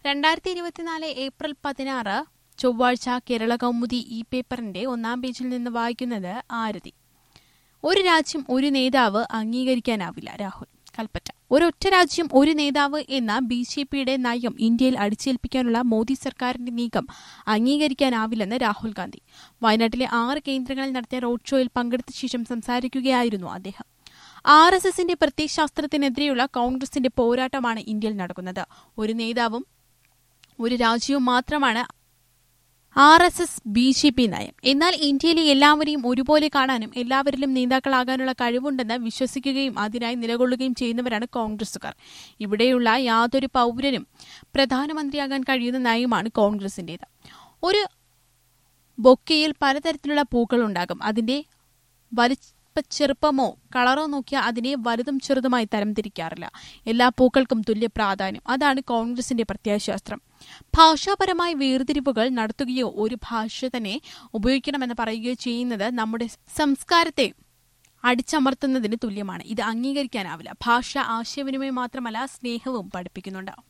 രണ്ടായിരത്തി ഇരുപത്തിനാല് ഏപ്രിൽ പതിനാറ് ചൊവ്വാഴ്ച കേരള കൗമുദി ഇ പേപ്പറിന്റെ ഒന്നാം പേജിൽ നിന്ന് വായിക്കുന്നത് ആരതി ഒരു രാജ്യം ഒരു നേതാവ് അംഗീകരിക്കാനാവില്ല രാഹുൽ കൽപ്പറ്റ ഒരൊറ്റ രാജ്യം ഒരു നേതാവ് എന്ന ബി ജെ പിയുടെ നയം ഇന്ത്യയിൽ അടിച്ചേൽപ്പിക്കാനുള്ള മോദി സർക്കാരിന്റെ നീക്കം അംഗീകരിക്കാനാവില്ലെന്ന് രാഹുൽ ഗാന്ധി വയനാട്ടിലെ ആറ് കേന്ദ്രങ്ങളിൽ നടത്തിയ റോഡ് ഷോയിൽ പങ്കെടുത്ത ശേഷം സംസാരിക്കുകയായിരുന്നു അദ്ദേഹം ആർ എസ് എസിന്റെ പ്രത്യയശാസ്ത്രത്തിനെതിരെയുള്ള കോൺഗ്രസിന്റെ പോരാട്ടമാണ് ഇന്ത്യയിൽ നടക്കുന്നത് ഒരു നേതാവും ഒരു രാജ്യവും മാത്രമാണ് R S S B J P നയം എന്നാൽ ഇന്ത്യയിലെ എല്ലാവരെയും ഒരുപോലെ കാണാനും എല്ലാവരിലും നേതാക്കളാകാനുള്ള കഴിവുണ്ടെന്ന് വിശ്വസിക്കുകയും അതിനായി നിലകൊള്ളുകയും ചെയ്യുന്നവരാണ് കോൺഗ്രസുകാർ ഇവിടെയുള്ള യാതൊരു പൗരനും പ്രധാനമന്ത്രിയാകാൻ കഴിയുന്ന നയമാണ് കോൺഗ്രസിന്റേത് ഒരു ബൊക്കയിൽ പലതരത്തിലുള്ള പൂക്കളുണ്ടാകും അതിന്റെ വലിപ്പച്ചെറുപ്പമോ കളറോ നോക്കിയാൽ അതിനെ വലുതും ചെറുതുമായി തരംതിരിക്കാറില്ല എല്ലാ പൂക്കൾക്കും തുല്യ പ്രാധാന്യം അതാണ് കോൺഗ്രസിന്റെ പ്രത്യയശാസ്ത്രം ഭാഷാപരമായ വേർതിരിവുകൾ നടത്തുകയോ ഒരു ഭാഷ തന്നെ ഉപയോഗിക്കണമെന്ന് പറയുകയോ ചെയ്യുന്നത് നമ്മുടെ സംസ്കാരത്തെ അടിച്ചമർത്തുന്നതിന് തുല്യമാണ് ഇത് അംഗീകരിക്കാനാവില്ല ഭാഷ ആശയവിനിമയം മാത്രമല്ല സ്നേഹവും പഠിപ്പിക്കുന്നുണ്ട്